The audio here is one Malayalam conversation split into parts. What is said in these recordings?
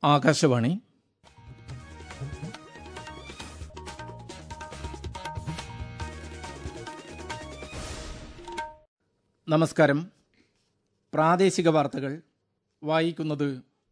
ആകാശവാണി നമസ്കാരം പ്രാദേശിക വാർത്തകൾ വായിക്കുന്നത്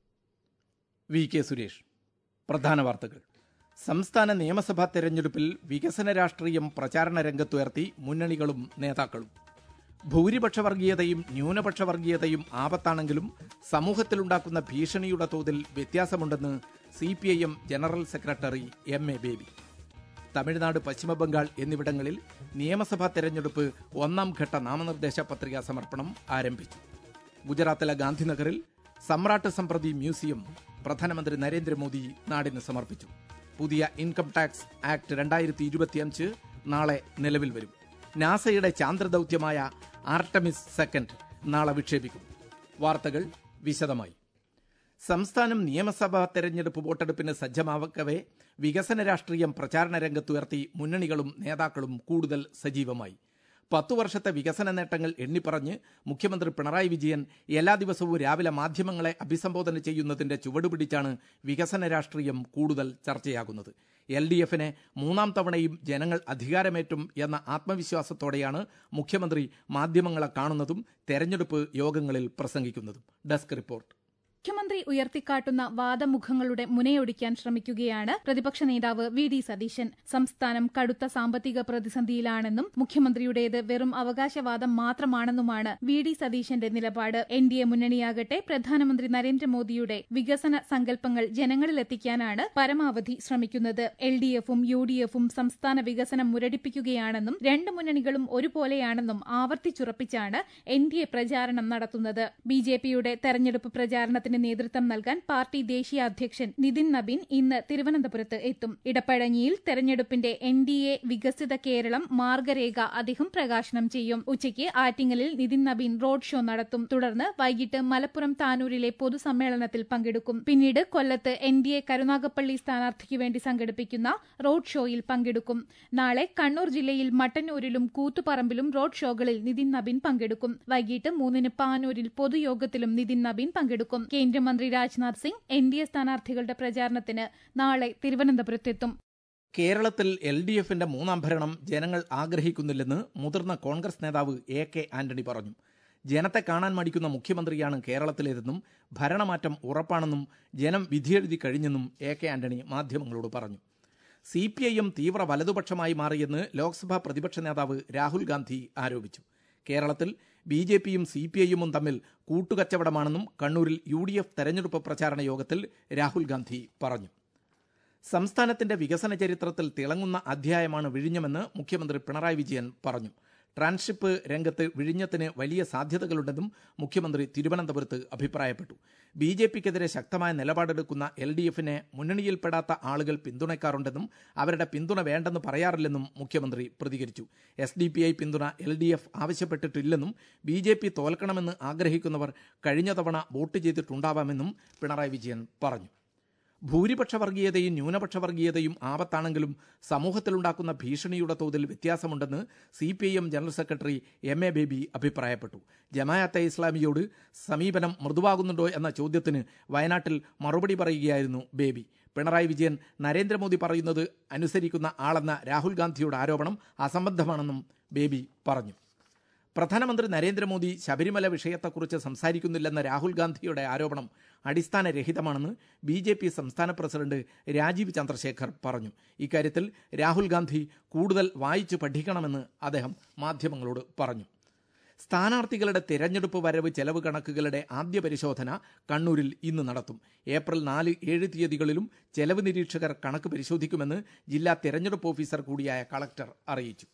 വി കെ സുരേഷ് പ്രധാന വാർത്തകൾ സംസ്ഥാന നിയമസഭാ തെരഞ്ഞെടുപ്പിൽ വികസന രാഷ്ട്രീയം പ്രചാരണ രംഗത്തുയർത്തി മുന്നണികളും നേതാക്കളും ഭൂരിപക്ഷ വർഗീയതയും ന്യൂനപക്ഷ വർഗീയതയും ആപത്താണെങ്കിലും സമൂഹത്തിലുണ്ടാക്കുന്ന ഭീഷണിയുടെ തോതിൽ വ്യത്യാസമുണ്ടെന്ന് C P I M general secretary M A Baby Tamil Nadu Paschim Bangal എന്നിവിടങ്ങളിൽ നിയമസഭാ തെരഞ്ഞെടുപ്പ് ഒന്നാം ഘട്ട നാമനിർദ്ദേശ പത്രികാ സമർപ്പണം ആരംഭിച്ചു ഗുജറാത്തിലെ ഗാന്ധിനഗറിൽ സമ്രാട്ട് സമ്പ്രതി മ്യൂസിയം പ്രധാനമന്ത്രി നരേന്ദ്രമോദി നാടിന് സമർപ്പിച്ചു പുതിയ ഇൻകം ടാക്സ് ആക്ട് രണ്ടായിരത്തി ഇരുപത്തിയഞ്ച് നാളെ നിലവിൽ വരും നാസയുടെ ചാന്ദ്രദൌത്യമായ ആർട്ടമിസ് സെക്കൻഡ് നാളെ വിക്ഷേപിക്കും വാർത്തകൾ വിശദമായി സംസ്ഥാനം നിയമസഭാ തെരഞ്ഞെടുപ്പ് വോട്ടെടുപ്പിന് സജ്ജമാവക്കവേ വികസന രാഷ്ട്രീയം പ്രചാരണ രംഗത്തുയർത്തി മുന്നണികളും നേതാക്കളും കൂടുതൽ സജീവമായി പത്തു വർഷത്തെ വികസന നേട്ടങ്ങൾ എണ്ണിപ്പറഞ്ഞ് മുഖ്യമന്ത്രി പിണറായി വിജയൻ എല്ലാ ദിവസവും രാവിലെ മാധ്യമങ്ങളെ അഭിസംബോധന ചെയ്യുന്നതിന്റെ ചുവടുപിടിച്ചാണ് വികസന രാഷ്ട്രീയം കൂടുതൽ ചർച്ചയാകുന്നത് എൽ ഡി എഫിനെ മൂന്നാം തവണയും ജനങ്ങൾ അധികാരമേറ്റും എന്ന ആത്മവിശ്വാസത്തോടെയാണ് മുഖ്യമന്ത്രി മാധ്യമങ്ങളെ കാണുന്നതും തെരഞ്ഞെടുപ്പ് യോഗങ്ങളിൽ പ്രസംഗിക്കുന്നതും ഡെസ്ക് റിപ്പോർട്ട് മുഖ്യമന്ത്രി ഉയർത്തിക്കാട്ടുന്ന വാദമുഖങ്ങളുടെ മുനയൊടിക്കാൻ ശ്രമിക്കുകയാണ് പ്രതിപക്ഷ നേതാവ് വി ഡി സതീശൻ സംസ്ഥാനം കടുത്ത സാമ്പത്തിക പ്രതിസന്ധിയിലാണെന്നും മുഖ്യമന്ത്രിയുടേത് വെറും അവകാശവാദം മാത്രമാണെന്നുമാണ് വി ഡി സതീശന്റെ നിലപാട് എൻ ഡി എ മുന്നണിയാകട്ടെ പ്രധാനമന്ത്രി നരേന്ദ്രമോദിയുടെ വികസന സങ്കല്പങ്ങൾ ജനങ്ങളിലെത്തിക്കാനാണ് പരമാവധി ശ്രമിക്കുന്നത് എൽ ഡി എഫും യു ഡി എഫും സംസ്ഥാന വികസനം മുരടിപ്പിക്കുകയാണെന്നും രണ്ട് മുന്നണികളും ഒരുപോലെയാണെന്നും ആവർത്തിച്ചുറപ്പിച്ചാണ് എൻ ഡി എ പ്രചാരണം നടത്തുന്നത് ബി ജെ പിയുടെ തെരഞ്ഞെടുപ്പ് പ്രചാരണത്തിന് യോഗത്തിന് നേതൃത്വം നൽകാൻ പാർട്ടി ദേശീയ അധ്യക്ഷൻ നിതിൻ നബീൻ ഇന്ന് തിരുവനന്തപുരത്ത് എത്തും ഇടപ്പഴഞ്ഞിയിൽ തെരഞ്ഞെടുപ്പിന്റെ എൻ ഡി എ വികസിത കേരളം മാർഗരേഖ അദ്ദേഹം പ്രകാശനം ചെയ്യും ഉച്ചയ്ക്ക് ആറ്റിങ്ങലിൽ നിതിൻ നബീൻ റോഡ് ഷോ നടത്തും തുടർന്ന് വൈകിട്ട് മലപ്പുറം താനൂരിലെ പൊതുസമ്മേളനത്തിൽ പങ്കെടുക്കും പിന്നീട് കൊല്ലത്ത് എൻ ഡി എ കരുനാഗപ്പള്ളി സ്ഥാനാർത്ഥിക്ക് വേണ്ടി സംഘടിപ്പിക്കുന്ന റോഡ് ഷോയിൽ പങ്കെടുക്കും നാളെ കണ്ണൂർ ജില്ലയിൽ മട്ടന്നൂരിലും കൂത്തുപറമ്പിലും റോഡ് ഷോകളിൽ നിതിൻ നബീൻ പങ്കെടുക്കും വൈകിട്ട് മൂന്നിന് പാനൂരിൽ പൊതുയോഗത്തിലും നിതിൻ നബീൻ പങ്കെടുക്കും കേന്ദ്രമന്ത്രി Rajnath Singh N D A സ്ഥാനാർത്ഥികളുടെ പ്രചാരണത്തിന് നാളെ തിരുവനന്തപുരത്തെത്തും കേരളത്തിൽ എൽ ഡി എഫിന്റെ മൂന്നാം ഭരണം ജനങ്ങൾ ആഗ്രഹിക്കുന്നില്ലെന്ന് മുതിർന്ന കോൺഗ്രസ് നേതാവ് എ കെ ആന്റണി പറഞ്ഞു ജനത്തെ കാണാൻ മടിക്കുന്ന മുഖ്യമന്ത്രിയാണ് കേരളത്തിലേതെന്നും ഭരണമാറ്റം ഉറപ്പാണെന്നും ജനം വിധിയെഴുതി കഴിഞ്ഞെന്നും എ കെ ആന്റണി മാധ്യമങ്ങളോട് പറഞ്ഞു സി പി ഐ എം തീവ്ര വലതുപക്ഷമായി മാറിയെന്ന് ലോക്സഭാ പ്രതിപക്ഷ നേതാവ് രാഹുൽ ഗാന്ധി ആരോപിച്ചു കേരളത്തിൽ ബി ജെ പിയും സി പി ഐഎമ്മും തമ്മിൽ കൂട്ടുകച്ചവടമാണെന്നും കണ്ണൂരിൽ യു ഡി എഫ് തെരഞ്ഞെടുപ്പ് പ്രചാരണ യോഗത്തിൽ രാഹുൽ ഗാന്ധി പറഞ്ഞു സംസ്ഥാനത്തിന്റെ വികസന ചരിത്രത്തിൽ തിളങ്ങുന്ന അധ്യായമാണ് വിഴിഞ്ഞമെന്ന് മുഖ്യമന്ത്രി പിണറായി വിജയൻ പറഞ്ഞു ട്രാൻസ്ഷിപ്പ് രംഗത്ത് വിഴിഞ്ഞത്തിന് വലിയ സാധ്യതകളുണ്ടെന്നും മുഖ്യമന്ത്രി തിരുവനന്തപുരത്ത് അഭിപ്രായപ്പെട്ടു ബി ജെ പിക്കെതിരെ ശക്തമായ നിലപാടെടുക്കുന്ന എൽ ഡി എഫിനെ മുന്നണിയിൽപ്പെടാത്ത ആളുകൾ പിന്തുണയ്ക്കാറുണ്ടെന്നും അവരുടെ പിന്തുണ വേണ്ടെന്ന് പറയാറില്ലെന്നും മുഖ്യമന്ത്രി പ്രതികരിച്ചു എസ് ഡി പി ഐ പിന്തുണ എൽ ഡി എഫ് ആവശ്യപ്പെട്ടിട്ടില്ലെന്നും ബി ജെ പി തോൽക്കണമെന്ന് ആഗ്രഹിക്കുന്നവർ കഴിഞ്ഞ തവണ വോട്ട് ചെയ്തിട്ടുണ്ടാവാമെന്നും പിണറായി വിജയൻ പറഞ്ഞു ഭൂരിപക്ഷ വർഗീയതയും ന്യൂനപക്ഷ വർഗീയതയും ആപത്താണെങ്കിലും സമൂഹത്തിലുണ്ടാക്കുന്ന ഭീഷണിയുടെ തോതിൽ വ്യത്യാസമുണ്ടെന്ന് C P I M general secretary M A Baby അഭിപ്രായപ്പെട്ടു ജമാഅത്തെ ഇസ്ലാമിയോട് സമീപനം മൃദുവാകുന്നുണ്ടോ എന്ന ചോദ്യത്തിന് വയനാട്ടിൽ മറുപടി പറയുകയായിരുന്നു ബേബി പിണറായി വിജയൻ നരേന്ദ്രമോദി പറയുന്നത് അനുസരിക്കുന്ന ആളെന്ന രാഹുൽ ഗാന്ധിയുടെ ആരോപണം അസംബന്ധമാണെന്നും ബേബി പറഞ്ഞു പ്രധാനമന്ത്രി നരേന്ദ്രമോദി ശബരിമല വിഷയത്തെക്കുറിച്ച് സംസാരിക്കുന്നില്ലെന്ന രാഹുൽ ഗാന്ധിയുടെ ആരോപണം അടിസ്ഥാനരഹിതമാണെന്ന് ബി ജെ പി സംസ്ഥാന പ്രസിഡന്റ് രാജീവ് ചന്ദ്രശേഖർ പറഞ്ഞു ഇക്കാര്യത്തിൽ രാഹുൽ ഗാന്ധി കൂടുതൽ വായിച്ചു പഠിക്കണമെന്ന് അദ്ദേഹം മാധ്യമങ്ങളോട് പറഞ്ഞു സ്ഥാനാർത്ഥികളുടെ തെരഞ്ഞെടുപ്പ് വരവ് ചെലവ് കണക്കുകളുടെ ആദ്യ പരിശോധന കണ്ണൂരിൽ ഇന്ന് നടത്തും ഏപ്രിൽ നാല് ഏഴ് തീയതികളിലും ചെലവ് നിരീക്ഷകർ കണക്ക് പരിശോധിക്കുമെന്ന് ജില്ലാ തെരഞ്ഞെടുപ്പ് ഓഫീസർ കൂടിയായ കളക്ടർ അറിയിച്ചു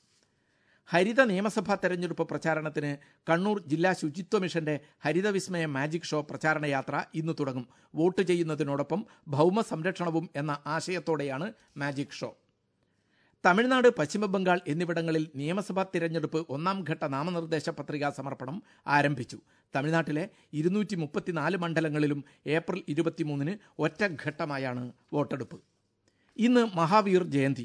ഹരിത നിയമസഭാ തെരഞ്ഞെടുപ്പ് പ്രചാരണത്തിന് കണ്ണൂർ ജില്ലാ ശുചിത്വ മിഷന്റെ ഹരിതവിസ്മയ മാജിക് ഷോ പ്രചാരണ യാത്ര ഇന്ന് തുടങ്ങും വോട്ട് ചെയ്യുന്നതിനോടൊപ്പം ഭൗമ സംരക്ഷണവും എന്ന ആശയത്തോടെയാണ് മാജിക് ഷോ തമിഴ്നാട് പശ്ചിമബംഗാൾ എന്നിവിടങ്ങളിൽ നിയമസഭാ തിരഞ്ഞെടുപ്പ് ഒന്നാം ഘട്ട നാമനിർദ്ദേശ പത്രികാ സമർപ്പണം ആരംഭിച്ചു തമിഴ്നാട്ടിലെ ഇരുന്നൂറ്റി മുപ്പത്തിനാല് മണ്ഡലങ്ങളിലും ഏപ്രിൽ ഇരുപത്തിമൂന്നിന് ഒറ്റഘട്ടമായാണ് വോട്ടെടുപ്പ് ഇന്ന് മഹാവീർ ജയന്തി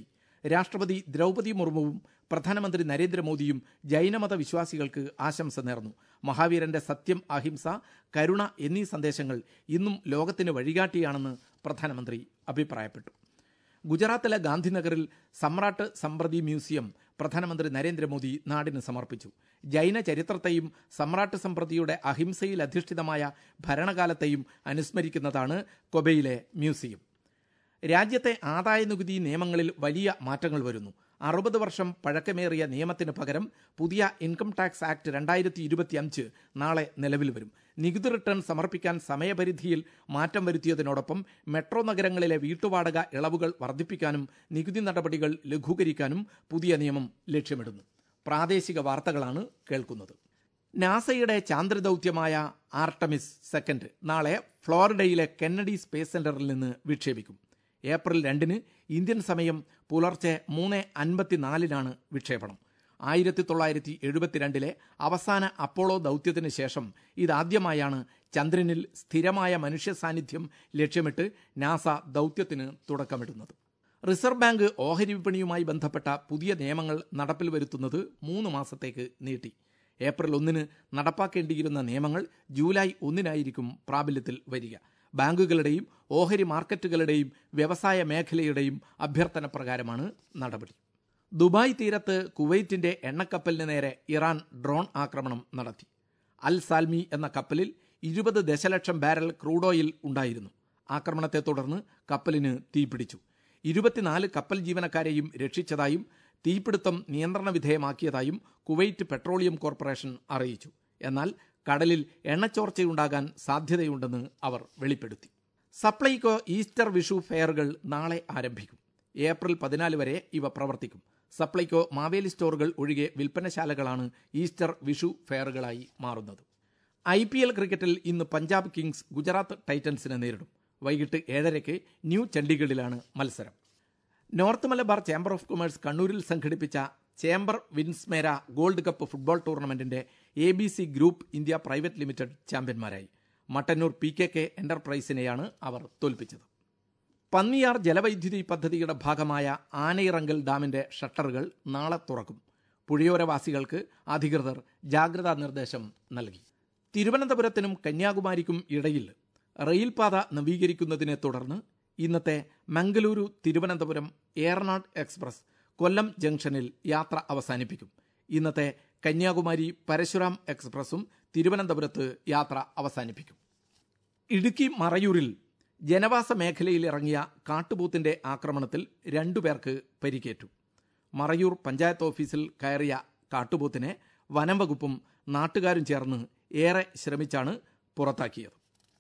രാഷ്ട്രപതി ദ്രൗപദി മുർമുവും പ്രധാനമന്ത്രി നരേന്ദ്രമോദിയും ജൈനമത വിശ്വാസികൾക്ക് ആശംസ നേർന്നു മഹാവീരന്റെ സത്യം അഹിംസ കരുണ എന്നീ സന്ദേശങ്ങൾ ഇന്നും ലോകത്തിന് വഴികാട്ടിയാണെന്ന് പ്രധാനമന്ത്രി അഭിപ്രായപ്പെട്ടു ഗുജറാത്തിലെ ഗാന്ധിനഗറിൽ സമ്രാട്ട് സമ്പ്രതി മ്യൂസിയം പ്രധാനമന്ത്രി നരേന്ദ്രമോദി നാടിന് സമർപ്പിച്ചു ജൈന ചരിത്രത്തെയും സമ്രാട്ട് സമ്പ്രതിയുടെ അഹിംസയിൽ അധിഷ്ഠിതമായ ഭരണകാലത്തെയും അനുസ്മരിക്കുന്നതാണ് കൊബയിലെ മ്യൂസിയം രാജ്യത്തെ ആദായ നികുതി നിയമങ്ങളിൽ വലിയ മാറ്റങ്ങൾ വരുന്നു അറുപത് വർഷം പഴക്കമേറിയ നിയമത്തിന് പകരം പുതിയ ഇൻകം ടാക്സ് ആക്ട് രണ്ടായിരത്തി ഇരുപത്തിയഞ്ച് നാളെ നിലവിൽ വരും നികുതി റിട്ടേൺ സമർപ്പിക്കാൻ സമയപരിധിയിൽ മാറ്റം വരുത്തിയതിനോടൊപ്പം മെട്രോ നഗരങ്ങളിലെ വീട്ടുവാടക ഇളവുകൾ വർദ്ധിപ്പിക്കാനും നികുതി നടപടികൾ ലഘൂകരിക്കാനും പുതിയ നിയമം ലക്ഷ്യമിടുന്നു പ്രാദേശിക വാർത്തകളാണ് കേൾക്കുന്നത് നാസയുടെ ചാന്ദ്രദൌത്യമായ ആർട്ടമിസ് സെക്കൻഡ് നാളെ ഫ്ലോറിഡയിലെ കെന്നഡി സ്പേസ് സെന്ററിൽ നിന്ന് വിക്ഷേപിക്കും ഏപ്രിൽ രണ്ടിന് ഇന്ത്യൻ സമയം പുലർച്ചെ മൂന്ന് അൻപത്തിനാലിനാണ് വിക്ഷേപണം ആയിരത്തി തൊള്ളായിരത്തി എഴുപത്തിരണ്ടിലെ അവസാന അപ്പോളോ ദൗത്യത്തിന് ശേഷം ഇതാദ്യമായാണ് ചന്ദ്രനിൽ സ്ഥിരമായ മനുഷ്യ സാന്നിധ്യം ലക്ഷ്യമിട്ട് നാസ ദൗത്യത്തിന് തുടക്കമിടുന്നത് റിസർവ് ബാങ്ക് ഓഹരി വിപണിയുമായി ബന്ധപ്പെട്ട പുതിയ നിയമങ്ങൾ നടപ്പിൽ വരുത്തുന്നത് മൂന്ന് മാസത്തേക്ക് നീട്ടി ഏപ്രിൽ ഒന്നിന് നടപ്പാക്കേണ്ടിയിരുന്ന നിയമങ്ങൾ ജൂലൈ ഒന്നിനായിരിക്കും പ്രാബല്യത്തിൽ വരിക ബാങ്കുകളുടെയും ഓഹരി മാർക്കറ്റുകളുടെയും വ്യവസായ മേഖലയുടെയും അഭ്യർത്ഥന പ്രകാരമാണ് നടപടി ദുബായ് തീരത്ത് കുവൈറ്റിന്റെ എണ്ണക്കപ്പലിന് നേരെ ഇറാൻ ഡ്രോൺ ആക്രമണം നടത്തി അൽ സാൽമി എന്ന കപ്പലിൽ ഇരുപത് ദശലക്ഷം ബാരൽ ക്രൂഡ് ഓയിൽ ഉണ്ടായിരുന്നു ആക്രമണത്തെ തുടർന്ന് കപ്പലിന് തീപിടിച്ചു ഇരുപത്തിനാല് കപ്പൽ ജീവനക്കാരെയും രക്ഷിച്ചതായും തീപിടുത്തം നിയന്ത്രണ വിധേയമാക്കിയതായും കുവൈറ്റ് പെട്രോളിയം കോർപ്പറേഷൻ അറിയിച്ചു എന്നാൽ കടലിൽ എണ്ണച്ചോർച്ചയുണ്ടാകാൻ സാധ്യതയുണ്ടെന്ന് അവർ വെളിപ്പെടുത്തി സപ്ലൈകോ ഈസ്റ്റർ വിഷു ഫെയറുകൾ നാളെ ആരംഭിക്കും ഏപ്രിൽ പതിനാല് വരെ ഇവ പ്രവർത്തിക്കും സപ്ലൈകോ മാവേലി സ്റ്റോറുകൾ ഒഴികെ വിൽപ്പനശാലകളാണ് ഈസ്റ്റർ വിഷു ഫെയറുകളായി മാറുന്നത് ഐ പി എൽ ക്രിക്കറ്റിൽ ഇന്ന് പഞ്ചാബ് കിങ്സ് ഗുജറാത്ത് ടൈറ്റൻസിനെ നേരിടും വൈകിട്ട് ഏഴരയ്ക്ക് ന്യൂ ചണ്ഡീഗഡിലാണ് മത്സരം north Malabar chamber of commerce കണ്ണൂരിൽ സംഘടിപ്പിച്ച chamber Winsmera gold cup football ടൂർണമെന്റിന്റെ A B C group India private limited ചാമ്പ്യന്മാരായി മട്ടന്നൂർ പി കെ കെ എന്റർപ്രൈസിനെയാണ് അവർ തോൽപ്പിച്ചത് പന്നിയാർ ജലവൈദ്യുതി പദ്ധതിയുടെ ഭാഗമായ ആനയിറങ്കൽ ഡാമിന്റെ ഷട്ടറുകൾ നാളെ തുറക്കും പുഴയോരവാസികൾക്ക് അധികൃതർ ജാഗ്രതാ നിർദ്ദേശം നൽകി തിരുവനന്തപുരത്തിനും കന്യാകുമാരിക്കും ഇടയിൽ റെയിൽപാത നവീകരിക്കുന്നതിനെ തുടർന്ന് ഇന്നത്തെ മംഗലൂരു തിരുവനന്തപുരം ഏറനാട് എക്സ്പ്രസ് കൊല്ലം ജംഗ്ഷനിൽ യാത്ര അവസാനിപ്പിക്കും ഇന്നത്തെ കന്യാകുമാരി പരശുരാം എക്സ്പ്രസും തിരുവനന്തപുരത്ത് യാത്ര അവസാനിപ്പിക്കും ഇടുക്കി മറയൂരിൽ ജനവാസ മേഖലയിൽ ഇറങ്ങിയ കാട്ടുപോത്തിന്റെ ആക്രമണത്തിൽ രണ്ടുപേർക്ക് പരിക്കേറ്റു മറയൂർ പഞ്ചായത്ത് ഓഫീസിൽ കയറിയ കാട്ടുപോത്തിനെ വനം വകുപ്പും നാട്ടുകാരും ചേർന്ന് ഏറെ ശ്രമിച്ചാണ് പുറത്താക്കിയത്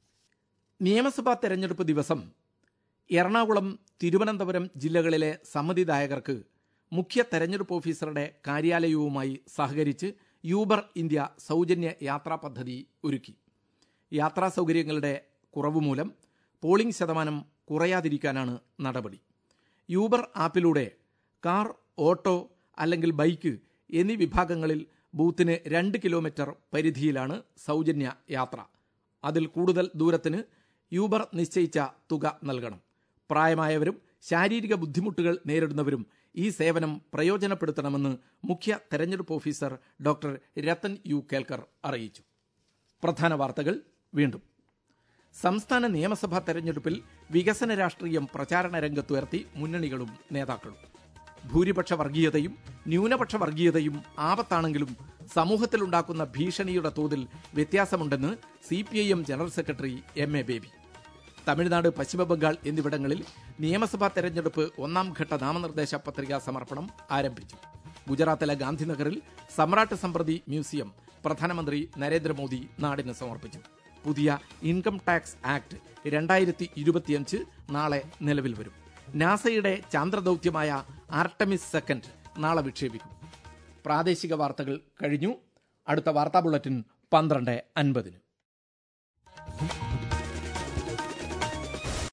നിയമസഭാ തെരഞ്ഞെടുപ്പ് ദിവസം എറണാകുളം തിരുവനന്തപുരം ജില്ലകളിലെ സമ്മതിദായകർക്ക് മുഖ്യ തെരഞ്ഞെടുപ്പ് ഓഫീസറുടെ കാര്യാലയവുമായി സഹകരിച്ച് യൂബർ ഇന്ത്യ സൗജന്യ യാത്രാ പദ്ധതി ഒരുക്കി യാത്രാ സൗകര്യങ്ങളുടെ കുറവ് മൂലം പോളിംഗ് ശതമാനം കുറയാതിരിക്കാനാണ് നടപടി യൂബർ ആപ്പിലൂടെ കാർ ഓട്ടോ അല്ലെങ്കിൽ ബൈക്ക് എന്നീ വിഭാഗങ്ങളിൽ ബൂത്തിന് രണ്ട് കിലോമീറ്റർ പരിധിയിലാണ് സൗജന്യ യാത്ര അതിൽ കൂടുതൽ ദൂരത്തിന് യൂബർ നിശ്ചയിച്ച തുക നൽകണം പ്രായമായവരും ശാരീരിക ബുദ്ധിമുട്ടുകൾ നേരിടുന്നവരും ഈ സേവനം പ്രയോജനപ്പെടുത്തണമെന്ന് മുഖ്യ തെരഞ്ഞെടുപ്പ് officer doctor Rathan U Kelkar അറിയിച്ചു പ്രധാന വാർത്തകൾ വീണ്ടും സംസ്ഥാന നിയമസഭാ തെരഞ്ഞെടുപ്പിൽ വികസന രാഷ്ട്രീയം പ്രചാരണ രംഗത്തുയർത്തി മുന്നണികളും നേതാക്കളും ഭൂരിപക്ഷ വർഗീയതയും ന്യൂനപക്ഷ വർഗീയതയും ആപത്താണെങ്കിലും സമൂഹത്തിലുണ്ടാക്കുന്ന ഭീഷണിയുടെ തോതിൽ വ്യത്യാസമുണ്ടെന്ന് C P I M general secretary M A Baby Tamil Nadu Paschim Bangal എന്നിവിടങ്ങളിൽ നിയമസഭാ തെരഞ്ഞെടുപ്പ് ഒന്നാം ഘട്ട നാമനിർദ്ദേശ പത്രികാ സമർപ്പണം ആരംഭിച്ചു ഗുജറാത്തിലെ ഗാന്ധിനഗറിൽ സമ്രാട്ട് സമ്പ്രതി മ്യൂസിയം പ്രധാനമന്ത്രി നരേന്ദ്രമോദി നാടിന് സമർപ്പിച്ചു പുതിയ ഇൻകം ടാക്സ് ആക്ട് രണ്ടായിരത്തി ഇരുപത്തിയഞ്ച് നാളെ നിലവിൽ വരും നാസയുടെ ചാന്ദ്രദൌത്യമായ ആർട്ടമിസ് സെക്കൻഡ് നാളെ വിക്ഷേപിക്കും പ്രാദേശിക വാർത്തകൾ കഴിഞ്ഞു അടുത്ത വാർത്താ ബുള്ളറ്റിൻ പന്ത്രണ്ട് അൻപതിന്